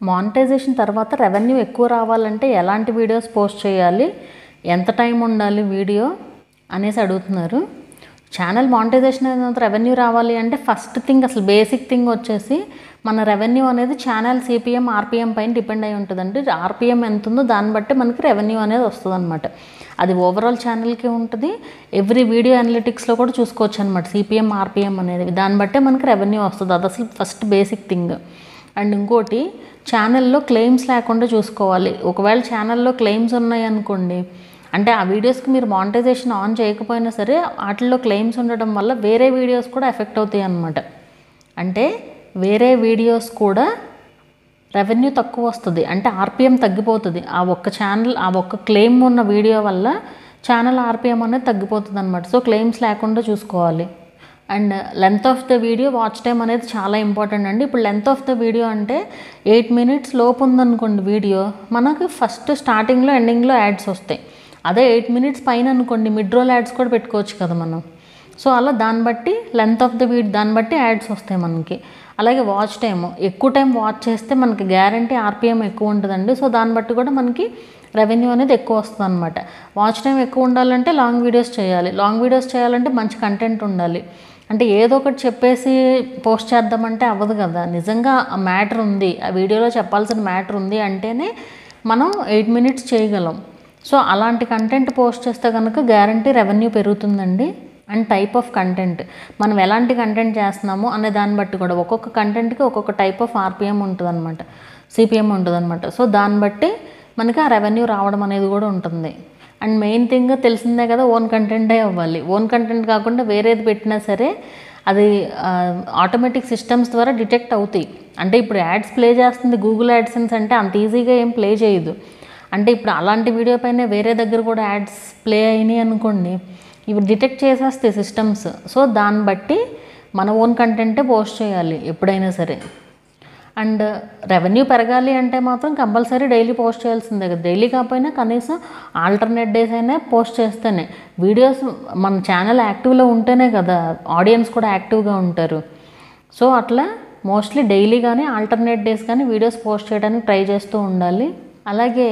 monetisation తర్వాత revenue ఎక్కువ రావాలంటే ఎలాంటి వీడియోస్ పోస్ట్ చేయాలి ఎంత టైం ఉండాలి వీడియో అనేసి అడుగుతున్నారు ఛానల్ మానిటైజేషన్ అయిన తర్వాత రెవెన్యూ రావాలి అంటే ఫస్ట్ థింగ్ అసలు బేసిక్ థింగ్ వచ్చేసి మన రెవెన్యూ అనేది ఛానల్ సిపిఎం ఆర్పిఎం పైన డిపెండ్ అయి ఉంటుందండి ఆర్పిఎం ఎంత ఉందో దాన్ని బట్టి మనకి రెవెన్యూ అనేది వస్తుంది అనమాట అది ఓవరాల్ ఛానల్కి ఉంటుంది ఎవ్రీ వీడియో అనలిటిక్స్లో కూడా చూసుకోవచ్చు అనమాట సిపిఎం ఆర్పిఎం అనేది దాన్ని బట్టే మనకి రెవెన్యూ వస్తుంది అది అసలు ఫస్ట్ బేసిక్ థింగ్ అండ్ ఇంకోటి ఛానల్లో క్లెయిమ్స్ లేకుండా చూసుకోవాలి ఒకవేళ ఛానల్లో క్లెయిమ్స్ ఉన్నాయి అనుకోండి అంటే ఆ వీడియోస్కి మీరు మానిటైజేషన్ ఆన్ చేయకపోయినా సరే వాటిల్లో క్లెయిమ్స్ ఉండడం వల్ల వేరే వీడియోస్ కూడా ఎఫెక్ట్ అవుతాయి అన్నమాట అంటే వేరే వీడియోస్ కూడా రెవెన్యూ తక్కువ వస్తుంది అంటే ఆర్పిఎం తగ్గిపోతుంది ఆ ఒక్క ఛానల్ ఆ ఒక్క క్లెయిమ్ ఉన్న వీడియో వల్ల ఛానల్ ఆర్పిఎం అనేది తగ్గిపోతుంది అనమాట సో క్లెయిమ్స్ లేకుండా చూసుకోవాలి and length of the video watch time అనేది చాలా ఇంపార్టెంట్ అండి ఇప్పుడు లెంత్ ఆఫ్ ద వీడియో అంటే ఎయిట్ మినిట్స్ లోపు ఉందనుకోండి వీడియో మనకు ఫస్ట్ స్టార్టింగ్లో ఎండింగ్లో యాడ్స్ వస్తాయి అదే ఎయిట్ మినిట్స్ పైన అనుకోండి మిడ్ రోల్ యాడ్స్ కూడా పెట్టుకోవచ్చు కదా మనం సో అలా దాన్ని బట్టి లెంత్ ఆఫ్ ద వీడియో దాన్ని బట్టి యాడ్స్ వస్తాయి మనకి అలాగే వాచ్ టైం ఎక్కువ టైం వాచ్ చేస్తే మనకి గ్యారంటీ ఆర్పిఎం ఎక్కువ ఉంటుందండి సో దాన్ని బట్టి కూడా మనకి రెవెన్యూ అనేది ఎక్కువ వస్తుంది అనమాట వాచ్ టైం ఎక్కువ ఉండాలంటే లాంగ్ వీడియోస్ చేయాలి లాంగ్ వీడియోస్ చేయాలంటే మంచి కంటెంట్ ఉండాలి అంటే ఏదో ఒకటి చెప్పేసి పోస్ట్ చేద్దామంటే అవ్వదు కదా నిజంగా ఆ మ్యాటర్ ఉంది ఆ వీడియోలో చెప్పాల్సిన మ్యాటర్ ఉంది అంటేనే మనం ఎయిట్ మినిట్స్ చేయగలం సో అలాంటి కంటెంట్ పోస్ట్ చేస్తే కనుక గ్యారంటీ రెవెన్యూ పెరుగుతుందండి అండ్ టైప్ ఆఫ్ కంటెంట్ మనం ఎలాంటి కంటెంట్ చేస్తున్నామో అనే దాన్ని బట్టి కూడా ఒక్కొక్క కంటెంట్కి ఒక్కొక్క టైప్ ఆఫ్ ఆర్పిఎం ఉంటుంది అనమాట సిపిఎం ఉంటుంది అనమాట సో దాన్ని బట్టి మనకి ఆ రెవెన్యూ రావడం అనేది కూడా ఉంటుంది అండ్ మెయిన్ థింగ్ తెలిసిందే కదా ఓన్ కంటెంటే అవ్వాలి ఓన్ కంటెంట్ కాకుండా వేరేది పెట్టినా సరే అది ఆటోమేటిక్ సిస్టమ్స్ ద్వారా డిటెక్ట్ అవుతాయి అంటే ఇప్పుడు యాడ్స్ ప్లే చేస్తుంది గూగుల్ యాడ్సెన్స్ అంటే అంత ఈజీగా ఏం ప్లే చేయదు అంటే ఇప్పుడు అలాంటి వీడియో పైన వేరే దగ్గర కూడా యాడ్స్ ప్లే అయినాయి అనుకోండి ఇవి డిటెక్ట్ చేసేస్తాయి సిస్టమ్స్ సో దాన్ని బట్టి మన ఓన్ కంటెంటే పోస్ట్ చేయాలి ఎప్పుడైనా సరే అండ్ రెవెన్యూ పెరగాలి అంటే మాత్రం కంపల్సరీ డైలీ పోస్ట్ చేయాల్సిందే కదా డైలీ కాకపోయినా కనీసం ఆల్టర్నేట్ డేస్ అయినా పోస్ట్ చేస్తేనే వీడియోస్ మన ఛానల్ యాక్టివ్లో ఉంటేనే కదా ఆడియన్స్ కూడా యాక్టివ్గా ఉంటారు సో అట్లా మోస్ట్లీ డైలీ కానీ ఆల్టర్నేట్ డేస్ కానీ వీడియోస్ పోస్ట్ చేయడానికి ట్రై చేస్తూ ఉండాలి అలాగే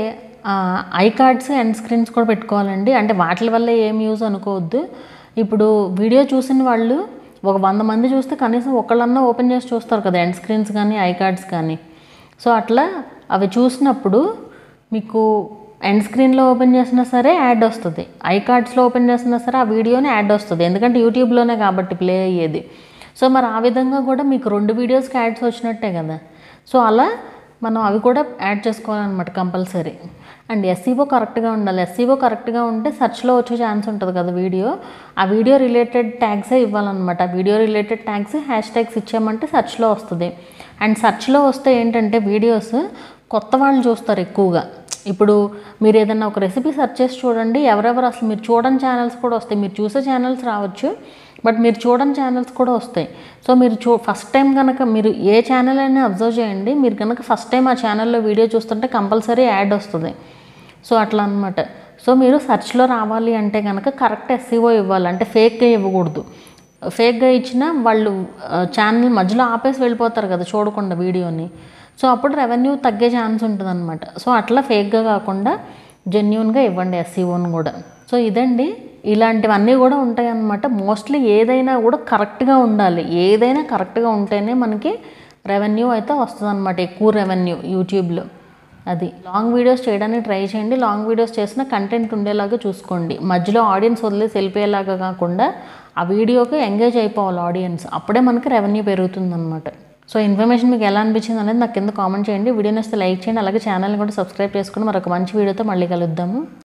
ఐ కార్డ్స్ ఎండ్ స్క్రీన్స్ కూడా పెట్టుకోవాలండి అంటే వాటి వల్ల ఏం యూజ్ అనుకోవద్దు ఇప్పుడు వీడియో చూసిన వాళ్ళు ఒక వంద మంది చూస్తే కనీసం ఒకళ్ళన్నా ఓపెన్ చేసి చూస్తారు కదా ఎండ్ స్క్రీన్స్ కానీ ఐ కార్డ్స్ కానీ సో అట్లా అవి చూసినప్పుడు మీకు ఎండ్ స్క్రీన్లో ఓపెన్ చేసినా సరే యాడ్ వస్తుంది ఐ కార్డ్స్లో ఓపెన్ చేసినా సరే ఆ వీడియోనే యాడ్ వస్తుంది ఎందుకంటే యూట్యూబ్లోనే కాబట్టి ప్లే అయ్యేది సో మరి ఆ విధంగా కూడా మీకు రెండు వీడియోస్కి యాడ్స్ వచ్చినట్టే కదా సో అలా మనం అవి కూడా యాడ్ చేసుకోవాలన్నమాట కంపల్సరీ అండ్ ఎస్సీఓ కరెక్ట్గా ఉండాలి ఎస్సీఓ కరెక్ట్గా ఉంటే సెర్చ్లో వచ్చే ఛాన్స్ ఉంటుంది కదా వీడియో ఆ వీడియో రిలేటెడ్ ట్యాగ్సే ఇవ్వాలన్నమాట ఆ video related tags hash tags ఇచ్చామంటే సెర్చ్లో వస్తుంది అండ్ సెర్చ్లో వస్తే ఏంటంటే వీడియోస్ కొత్త వాళ్ళు చూస్తారు ఎక్కువగా ఇప్పుడు మీరు ఏదైనా ఒక రెసిపీ సెర్చ్ చేసి చూడండి ఎవరెవరు అసలు మీరు చూడని ఛానల్స్ కూడా వస్తాయి మీరు చూసే ఛానల్స్ రావచ్చు బట్ మీరు చూడని ఛానల్స్ కూడా వస్తాయి సో మీరు చూ ఫస్ట్ టైం కనుక మీరు ఏ ఛానల్ అయినా అబ్జర్వ్ చేయండి మీరు కనుక ఫస్ట్ టైం ఆ ఛానల్లో వీడియో చూస్తుంటే కంపల్సరీ యాడ్ వస్తుంది సో అట్లా అనమాట సో మీరు సెర్చ్లో రావాలి అంటే కనుక కరెక్ట్ ఎస్సీఓ ఇవ్వాలి అంటే ఫేక్గా ఇవ్వకూడదు ఫేక్గా ఇచ్చినా వాళ్ళు ఛానల్ మధ్యలో ఆపేసి వెళ్ళిపోతారు కదా చూడకుండా వీడియోని సో అప్పుడు రెవెన్యూ తగ్గే ఛాన్స్ ఉంటుంది అనమాట సో అట్లా ఫేక్గా కాకుండా జెన్యున్గా ఇవ్వండి ఎస్సీఓని కూడా సో ఇదండి ఇలాంటివన్నీ కూడా ఉంటాయి అన్నమాట మోస్ట్లీ ఏదైనా కూడా కరెక్ట్గా ఉండాలి ఏదైనా కరెక్ట్గా ఉంటేనే మనకి రెవెన్యూ అయితే వస్తుంది అనమాట ఎక్కువ రెవెన్యూ యూట్యూబ్లో అది లాంగ్ వీడియోస్ చేయడానికి ట్రై చేయండి లాంగ్ వీడియోస్ చేసిన కంటెంట్ ఉండేలాగా చూసుకోండి మధ్యలో ఆడియన్స్ వదిలేసి వెళ్ళిపోయేలాగా కాకుండా ఆ వీడియోకి ఎంగేజ్ అయిపోవాలి ఆడియన్స్ అప్పుడే మనకి రెవెన్యూ పెరుగుతుంది అనమాట సో ఇన్ఫర్మేషన్ మీకు ఎలా అనిపించింది అనేది నాకు కింద కామెంట్ చేయండి వీడియో నచ్చితే లైక్ చేయండి అలాగే ఛానల్ని కూడా సబ్స్క్రైబ్ చేసుకుని మరొక మంచి వీడియోతో మళ్ళీ కలుద్దాము